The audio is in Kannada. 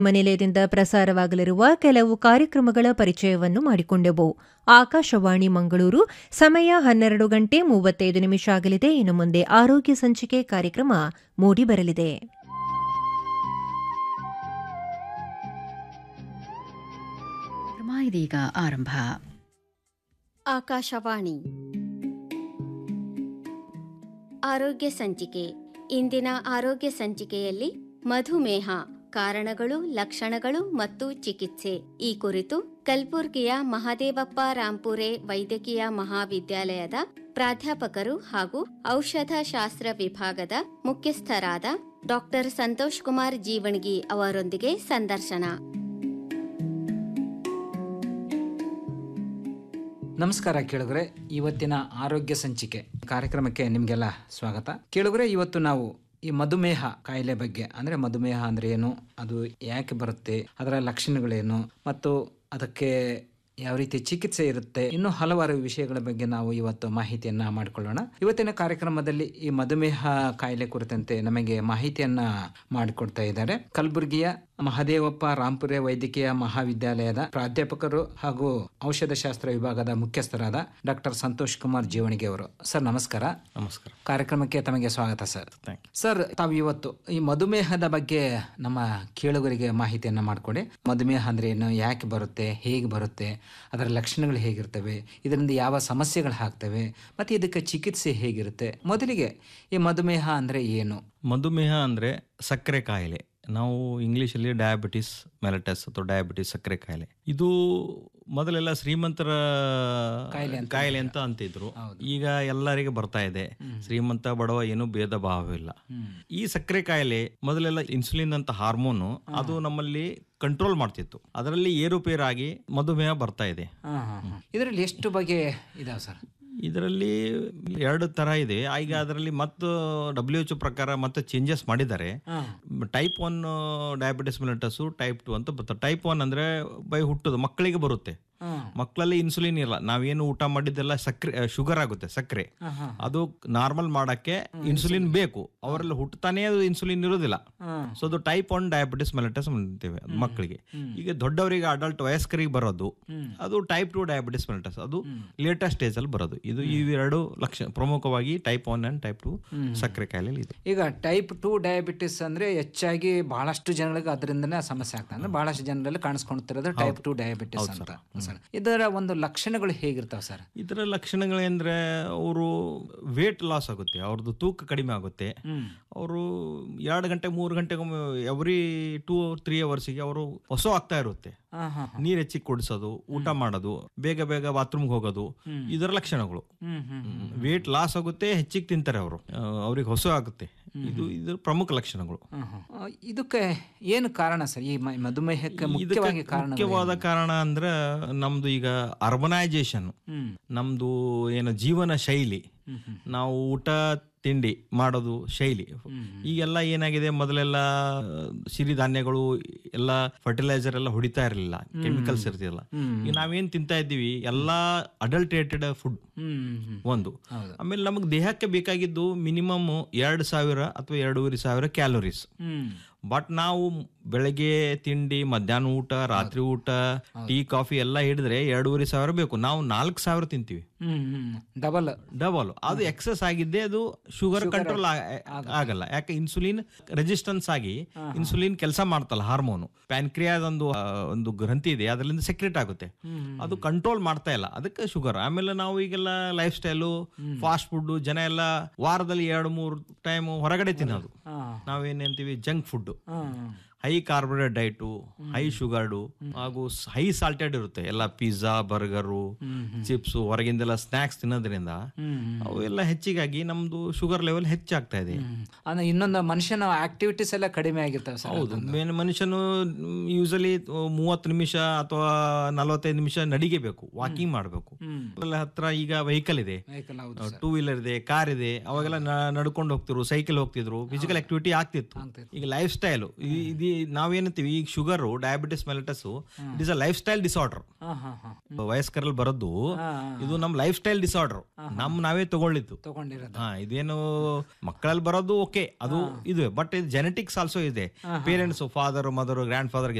ಮನೆಲಯದಿಂದ ಪ್ರಸಾರವಾಗಲಿರುವ ಕೆಲವು ಕಾರ್ಯಕ್ರಮಗಳ ಪರಿಚಯವನ್ನು ಮಾಡಿಕೊಂಡೆವು ಆಕಾಶವಾಣಿ ಮಂಗಳೂರು ಸಮಯ ಹನ್ನೆರಡು ಗಂಟೆ ಮೂವತ್ತೈದು ನಿಮಿಷ ಆಗಲಿದೆ ಇನ್ನು ಮುಂದೆ ಆರೋಗ್ಯ ಸಂಚಿಕೆ ಕಾರ್ಯಕ್ರಮ ಮೂಡಿಬರಲಿದೆ ಕಾರ್ಯಕ್ರಮ ಇದೀಗ ಆರಂಭ ಆಕಾಶವಾಣಿ ಆರೋಗ್ಯ ಸಂಚಿಕೆ ಇಂದಿನ ಆರೋಗ್ಯ ಸಂಚಿಕೆಯಲ್ಲಿ ಮಧುಮೇಹ ಕಾರಣಗಳು ಲಕ್ಷಣಗಳು ಮತ್ತು ಚಿಕಿತ್ಸೆ ಈ ಕುರಿತು ಕಲ್ಬುರ್ಗಿಯ ಮಹದೇವಪ್ಪ ರಾಂಪುರೆ ವೈದ್ಯಕೀಯ ಮಹಾವಿದ್ಯಾಲಯದ ಪ್ರಾಧ್ಯಾಪಕರು ಹಾಗೂ ಔಷಧ ಶಾಸ್ತ್ರ ವಿಭಾಗದ ಮುಖ್ಯಸ್ಥರಾದ ಡಾಕ್ಟರ್ ಸಂತೋಷ್ ಕುಮಾರ್ ಜೀವಣಗಿ ಅವರೊಂದಿಗೆ ಸಂದರ್ಶನ ನಮಸ್ಕಾರ ಕೇಳುಗರೆ ಇವತ್ತಿನ ಆರೋಗ್ಯ ಸಂಚಿಕೆ ಕಾರ್ಯಕ್ರಮಕ್ಕೆ ನಿಮಗೆಲ್ಲ ಸ್ವಾಗತ ಕೇಳುಗರೆ ಇವತ್ತು ನಾವು ಈ ಮಧುಮೇಹ ಕಾಯಿಲೆ ಬಗ್ಗೆ ಅಂದ್ರೆ ಮಧುಮೇಹ ಅಂದ್ರೆ ಏನು ಅದು ಯಾಕೆ ಬರುತ್ತೆ ಅದರ ಲಕ್ಷಣಗಳೇನು ಮತ್ತು ಅದಕ್ಕೆ ಯಾವ ರೀತಿ ಚಿಕಿತ್ಸೆ ಇರುತ್ತೆ ಇನ್ನು ಹಲವಾರು ವಿಷಯಗಳ ಬಗ್ಗೆ ನಾವು ಇವತ್ತು ಮಾಹಿತಿಯನ್ನ ಮಾಡಿಕೊಳ್ಳೋಣ ಇವತ್ತಿನ ಕಾರ್ಯಕ್ರಮದಲ್ಲಿ ಈ ಮಧುಮೇಹ ಕಾಯಿಲೆ ಕುರಿತಂತೆ ನಮಗೆ ಮಾಹಿತಿಯನ್ನ ಮಾಡಿಕೊಡ್ತಾ ಇದ್ದಾರೆ ಕಲಬುರಗಿಯ ಮಹದೇವಪ್ಪ ರಾಂಪುರೆ ವೈದ್ಯಕೀಯ ಮಹಾವಿದ್ಯಾಲಯದ ಪ್ರಾಧ್ಯಾಪಕರು ಹಾಗೂ ಔಷಧಶಾಸ್ತ್ರ ವಿಭಾಗದ ಮುಖ್ಯಸ್ಥರಾದ ಡಾಕ್ಟರ್ ಸಂತೋಷ್ ಕುಮಾರ್ ಜೀವಣಿಗೆ ಅವರು ಸರ್ ನಮಸ್ಕಾರ ನಮಸ್ಕಾರ ಕಾರ್ಯಕ್ರಮಕ್ಕೆ ತಮಗೆ ಸ್ವಾಗತ ಸರ್ ಥ್ಯಾಂಕ್ ಸರ್ ತಾವು ಇವತ್ತು ಈ ಮಧುಮೇಹದ ಬಗ್ಗೆ ನಮ್ಮ ಕೇಳುಗರಿಗೆ ಮಾಹಿತಿಯನ್ನ ಮಾಡಿಕೊಡಿ ಮಧುಮೇಹ ಅಂದ್ರೆ ಏನು ಯಾಕೆ ಬರುತ್ತೆ ಹೇಗೆ ಬರುತ್ತೆ ಅದರ ಲಕ್ಷಣಗಳು ಹೇಗಿರ್ತವೆ ಇದರಿಂದ ಯಾವ ಸಮಸ್ಯೆಗಳು ಆಗ್ತವೆ ಮತ್ತೆ ಇದಕ್ಕೆ ಚಿಕಿತ್ಸೆ ಹೇಗಿರುತ್ತೆ ಮೊದಲಿಗೆ ಈ ಮಧುಮೇಹ ಅಂದ್ರೆ ಏನು ಮಧುಮೇಹ ಅಂದರೆ ಸಕ್ಕರೆ ಕಾಯಿಲೆ ನಾವು ಇಂಗ್ಲೀಷಲ್ಲಿ ಡಯಾಬಿಟಿಸ್ ಮೆಲಟಸ್ ಅಥವಾ ಡಯಾಬಿಟಿಸ್ ಸಕ್ಕರೆ ಕಾಯಿಲೆ ಇದು ಮೊದಲೆಲ್ಲ ಶ್ರೀಮಂತರ ಕಾಯಿಲೆ ಅಂತ ಕಾಯಿಲೆ ಅಂತ ಅಂತಿದ್ರು ಈಗ ಎಲ್ಲರಿಗೆ ಬರ್ತಾ ಇದೆ ಶ್ರೀಮಂತ ಬಡವ ಏನು ಭೇದ ಭಾವವಿಲ್ಲ ಈ ಸಕ್ಕರೆ ಕಾಯಿಲೆ ಮೊದಲೆಲ್ಲ ಇನ್ಸುಲಿನ್ ಅಂತ ಹಾರ್ಮೋನು ಅದು ನಮ್ಮಲ್ಲಿ ಕಂಟ್ರೋಲ್ ಮಾಡ್ತಿತ್ತು ಅದರಲ್ಲಿ ಏರುಪೇರಾಗಿ ಮಧುಮೇಹ ಬರ್ತಾ ಇದೆ ಇದರಲ್ಲಿ ಎಷ್ಟು ಬಗೆ ಇದಾವೆ ಸರ್ ಇದರಲ್ಲಿ ಎರಡು ತರ ಇದೆ ಈಗ ಅದರಲ್ಲಿ ಮತ್ತು ಡಬ್ಲ್ಯೂ ಎಚ್ ಪ್ರಕಾರ ಮತ್ತೆ ಚೇಂಜಸ್ ಮಾಡಿದ್ದಾರೆ type one diabetes mellitus type two ಅಂತ ಬರ್ತದೆ ಟೈಪ್ ಒನ್ ಅಂದ್ರೆ ಬೈ ಹುಟ್ಟೋದು ಮಕ್ಕಳಿಗೆ ಬರುತ್ತೆ ಮಕ್ಕಳಲ್ಲಿ ಇನ್ಸುಲಿನ್ ಇರಲ್ಲ ನಾವೇನು ಊಟ ಮಾಡಿದ್ದೆಲ್ಲ ಸಕ್ಕರೆ ಶುಗರ್ ಆಗುತ್ತೆ ಸಕ್ಕರೆ ಅದು ನಾರ್ಮಲ್ ಮಾಡಕ್ಕೆ ಇನ್ಸುಲಿನ್ ಬೇಕು ಅವರೆಲ್ಲ ಹುಟ್ಟತಾನೆ ಅದು ಇನ್ಸುಲಿನ್ ಇರೋದಿಲ್ಲ ಸೊ ಅದು ಟೈಪ್ ಒನ್ ಡಯಾಬಿಟಿಸ್ ಮೆಲಿಟಸ್ ಅಂತೀವಿ ಅದು ಮಕ್ಕಳಿಗೆ ಈಗ ದೊಡ್ಡವರಿಗೆ ಅಡಲ್ಟ್ ವಯಸ್ಕರಿಗೆ ಬರೋದು ಅದು ಟೈಪ್ ಟು ಡಯಾಬಿಟಿಸ್ ಮೆಲಿಟಸ್ ಅದು ಲೇಟೆಸ್ಟ್ ಸ್ಟೇಜ್ ಅಲ್ಲಿ ಬರೋದು ಇದು ಇವೆರಡು ಲಕ್ಷಣ ಪ್ರಮುಖವಾಗಿ type one and type two ಸಕ್ಕರೆ ಕಾಯಿಲೆ ಇದೆ ಈಗ ಟೈಪ್ ಟು ಡಯಾಬಿಟಿಸ್ ಅಂದ್ರೆ ಹೆಚ್ಚಾಗಿ ಬಹಳಷ್ಟು ಜನಗಳಿಗೆ ಅದರಿಂದನೇ ಸಮಸ್ಯೆ ಆಗ್ತದೆ ಅಂದ್ರೆ ಬಹಳಷ್ಟು ಜನರಲ್ಲಿ ಕಾಣಿಸ್ಕೊಳ್ತಿರೋದು ಟೈಪ್ ಟು ಡಯಾಬಿಟಿಸ್ ಅಂತ ಸರ್ ಇದರ ಒಂದು ಲಕ್ಷಣಗಳು ಹೇಗಿರ್ತಾವೆ ಸರ್ ಇದರ ಲಕ್ಷಣಗಳೇಂದ್ರೆ ಅವರು ವೇಟ್ ಲಾಸ್ ಆಗುತ್ತೆ ಅವ್ರದ್ದು ತೂಕ ಕಡಿಮೆ ಆಗುತ್ತೆ ಅವರು ಎರಡು ಗಂಟೆ ಮೂರು ಗಂಟೆಗೊಮ್ಮೆ ಎವ್ರಿ ಟೂ ತ್ರೀ ಅವರ್ಸಿಗೆ ಅವರು ಹೊಸ ಆಗ್ತಾ ಇರುತ್ತೆ ನೀರ್ ಹೆಚ್ಚಿಗೆ ಕುಡಿಸೋದು ಊಟ ಮಾಡೋದು ಬೇಗ ಬೇಗ ಬಾತ್ರೂಮ್ಗೆ ಹೋಗೋದು ಇದರ ಲಕ್ಷಣಗಳು ವೇಟ್ ಲಾಸ್ ಆಗುತ್ತೆ ಹೆಚ್ಚಿಗೆ ತಿಂತಾರೆ ಅವರು ಅವ್ರಿಗೆ ಹೊಸ ಆಗುತ್ತೆ ಇದು ಇದರ ಪ್ರಮುಖ ಲಕ್ಷಣಗಳು ಆ, ಇದಕ್ಕೆ ಏನು ಕಾರಣ ಸರ್ ಈ ಮ- ಮಧುಮೇಹಕ್ಕೆ ಮುಖ್ಯವಾಗಿ ಇದಕ್ಕೆ ಕಾರಣ ಮುಖ್ಯವಾದ ಕಾರಣ ಅಂದ್ರೆ ನಮ್ದು ಈಗ ಅರ್ಬನೈಜೇಷನ್ ನಮ್ದು ಏನು ಜೀವನ ಶೈಲಿ ನಾವು ಊಟ ತಿಂಡಿ ಮಾಡೋದು ಶೈಲಿ ಈಗೆಲ್ಲ ಏನಾಗಿದೆ ಮೊದಲೆಲ್ಲ ಸಿರಿಧಾನ್ಯಗಳು ಎಲ್ಲ ಫರ್ಟಿಲೈಸರ್ ಎಲ್ಲ ಹೊಡಿತಾ ಇರಲಿಲ್ಲ ಕೆಮಿಕಲ್ಸ್ ಇರ್ತಿಲ್ಲ ಈಗ ನಾವೇನ್ ತಿಂತಾ ಇದ್ದೀವಿ ಎಲ್ಲಾ ಅಡಲ್ಟ್ರೇಟೆಡ್ ಫುಡ್ ಒಂದು ಆಮೇಲೆ ನಮಗೆ ದೇಹಕ್ಕೆ ಬೇಕಾಗಿದ್ದು ಮಿನಿಮಮ್ ಎರಡು ಸಾವಿರ ಅಥವಾ ಎರಡೂವರೆ ಸಾವಿರ ಕ್ಯಾಲೋರೀಸ್ ಬಟ್ ನಾವು ಬೆಳಗ್ಗೆ ತಿಂಡಿ ಮಧ್ಯಾಹ್ನ ಊಟ ರಾತ್ರಿ ಊಟ ಟೀ ಕಾಫಿ ಎಲ್ಲ ಹಿಡಿದ್ರೆ ಎರಡೂವರೆ ಸಾವಿರ ಬೇಕು ನಾವು ನಾಲ್ಕು ಸಾವಿರ ತಿಂತೀವಿ ಡಬಲ್ ಡಬಲ್ ಅದು ಎಕ್ಸಸ್ ಆಗಿದ್ದೆ ಅದು ಶುಗರ್ ಕಂಟ್ರೋಲ್ ಆಗಲ್ಲ ಯಾಕೆ ಇನ್ಸುಲಿನ್ ರೆಸಿಸ್ಟೆನ್ಸ್ ಆಗಿ ಇನ್ಸುಲಿನ್ ಕೆಲಸ ಮಾಡ್ತಲ್ಲ ಹಾರ್ಮೋನು ಪ್ಯಾನ್ಕ್ರಿಯಾದ ಒಂದು ಆ, ಒಂದು ಗ್ರಂಥಿ ಇದೆ ಅದರಿಂದ ಸೆಕ್ರೆಟ್ ಆಗುತ್ತೆ ಅದು ಕಂಟ್ರೋಲ್ ಮಾಡ್ತಾ ಇಲ್ಲ ಅದಕ್ಕೆ ಶುಗರ್ ಆಮೇಲೆ ನಾವು ಈಗೆಲ್ಲ ಲೈಫ್ ಸ್ಟೈಲು ಫಾಸ್ಟ್ ಫುಡ್ ಜನ ಎಲ್ಲ ವಾರದಲ್ಲಿ ಎರಡು ಮೂರು ಟೈಮ್ ಹೊರಗಡೆ ತಿನ್ನೋದು ನಾವೇನಂತೀವಿ junk food high carbonate diet high sugared ಹಾಗೂ ಹೈ ಸಾಲ್ಟೆಡ್ ಇರುತ್ತೆ ಎಲ್ಲ ಪಿಜ್ಜಾ ಬರ್ಗರು ಚಿಪ್ಸ್ ಹೊರಗಿಂದೆಲ್ಲ ಸ್ನಾಕ್ಸ್ ತಿನ್ನೋದ್ರಿಂದ ಅವೆಲ್ಲ ಹೆಚ್ಚಿಗಾಗಿ ನಮ್ದು ಶುಗರ್ ಲೆವೆಲ್ ಹೆಚ್ಚಾಗ್ತಾ ಇದೆ ಅಂದ್ರೆ ಇನ್ನೊಂದು ಮನುಷ್ಯನ ಆಕ್ಟಿವಿಟೀಸ್ ಎಲ್ಲ ಕಡಿಮೆ ಆಗಿರ್ತಾವೆ ಸರ್ ಹೌದು ಮೇನ್ ಮನುಷ್ಯನು ಯೂಸಲಿ ಮೂವತ್ತು ನಿಮಿಷ ಅಥವಾ ನಲವತ್ತೈದು ನಿಮಿಷ ನಡಿಗೆಬೇಕು ವಾಕಿಂಗ್ ಮಾಡಬೇಕು ಹತ್ರ ಈಗ ವೆಹಿಕಲ್ ಇದೆ ವೆಹಿಕಲ್ ಹೌದು ಟೂ ವೀಲರ್ ಇದೆ ಕಾರ್ ಇದೆ ಅವಾಗೆಲ್ಲ ನ- ನಡ್ಕೊಂಡು ಹೋಗ್ತಿದ್ರು ಸೈಕಲ್ ಹೋಗ್ತಿದ್ರು ಫಿಸಿಕಲ್ ಆಕ್ಟಿವಿಟಿ ಆಗ್ತಿತ್ತು ಈಗ ಲೈಫ್ ಸ್ಟೈಲ್ ಇದು ನಾವೇನಂತೀವಿ ಈಗ sugar diabetes mellitus it is a lifestyle disorder ಹಾ ಹಾ ಹಾ ವಯಸ್ಕರಲ್ಲಿ ಬರೋದು ಹಾ, ಇದು ನಮ್ ಲೈಫ್ ಸ್ಟೈಲ್ ಡಿಸಾರ್ಡರ್ ನಮ್ ನಾವೇ ತಗೊಂಡಿದ್ದು ತಗೊಂಡಿರೋದು ಹಾ ಇದೇನು ಮಕ್ಕಳಲ್ಲಿ ಬರೋದು ಓಕೆ ಅದು ಇದು ಬಟ್ ಇದು ಜೆನೆಟಿಕ್ಸ್ ಆಲ್ಸೋ ಇದೆ parents father mother grand father